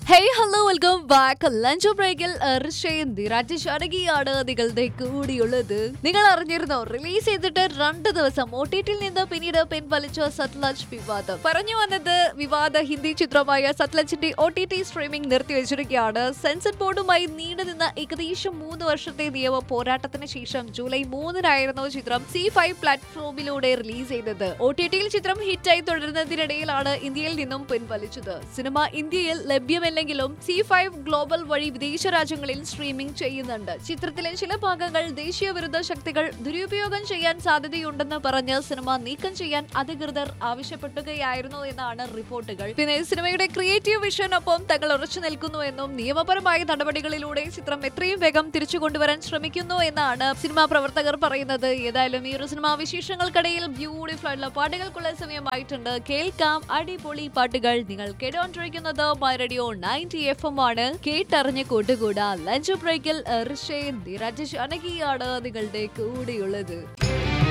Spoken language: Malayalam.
hey hello welcome back lunch ബ്രേക്കിൽ ഋഷയും നിരാജ് ഷാനകിയാണ് നിങ്ങളുടെ കൂടിയുള്ളത് നിങ്ങൾ അറിഞ്ഞിരുന്നോ റിലീസ് ചെയ്തിട്ട് രണ്ട് ദിവസം ഒ ടി ടിയിൽ നിന്ന് പിന്നീട് പിൻവലിച്ച സത്ലജ് വിവാദം പറഞ്ഞു വന്നത് വിവാദ ഹിന്ദി ചിത്രമായ സത്ലജിന്റെ ഒ ടി ടി സ്ട്രീമിംഗ് നിർത്തിവെച്ചിരിക്കുകയാണ് സെൻസർ ബോർഡുമായി നീണ്ടുനിന്ന ഏകദേശം മൂന്ന് വർഷത്തെ നിയമ പോരാട്ടത്തിന് ശേഷം ജൂലൈ മൂന്നിനായിരുന്നു ചിത്രം സി ഫൈവ് പ്ലാറ്റ്ഫോമിലൂടെ റിലീസ് ചെയ്തത് ഒ ടി ടിയിൽ ചിത്രം ഹിറ്റായി തുടരുന്നതിനിടയിലാണ് ഇന്ത്യയിൽ നിന്നും പിൻവലിച്ചത് സിനിമ ഇന്ത്യയിൽ ലഭ്യമല്ലെങ്കിലും സി ഫൈവ് ഗ്ലോബൽ വഴി വിദേശ രാജ്യങ്ങളിൽ സ്ട്രീമിംഗ് ചെയ്യുന്നുണ്ട് ചിത്രത്തിലെ ചില ഭാഗങ്ങൾ ദേശീയ വിരുദ്ധ ശക്തികൾ ദുരുപയോഗം ചെയ്യാൻ സാധ്യതയുണ്ടെന്ന് പറഞ്ഞ് സിനിമ നീക്കം ചെയ്യാൻ അധികൃതർ ആവശ്യപ്പെട്ടുകയായിരുന്നു എന്നാണ് റിപ്പോർട്ടുകൾ പിന്നെ സിനിമയുടെ ക്രിയേറ്റീവ് വിഷനൊപ്പം തങ്ങൾ ഉറച്ചു നിൽക്കുന്നുവെന്നും നിയമപരമായ നടപടികളിലൂടെ ചിത്രം എത്രയും വേഗം തിരിച്ചു കൊണ്ടുവരാൻ ശ്രമിക്കുന്നു എന്നാണ് സിനിമാ പ്രവർത്തകർ പറയുന്നത് ഏതായാലും ഈ ഒരു സിനിമാ വിശേഷങ്ങൾക്കിടയിൽ ബ്യൂട്ടിഫുൾ ആയിട്ടുള്ള പാട്ടുകൾക്കുള്ള സമയമായിട്ടുണ്ട് കേൾക്കാം അടിപൊളി പാട്ടുകൾ നിങ്ങൾ കേട്ടോണ്ടിരിക്കുന്നത് my radio ninety F M ആണ് കേട്ടറിഞ്ഞ് കൂട്ടുകൂടാ ലഞ്ച് ബ്രേക്കിൽ ഋഷേ നിരജ് അനകിയാണ് നിങ്ങളുടെ കൂടെയുള്ളത്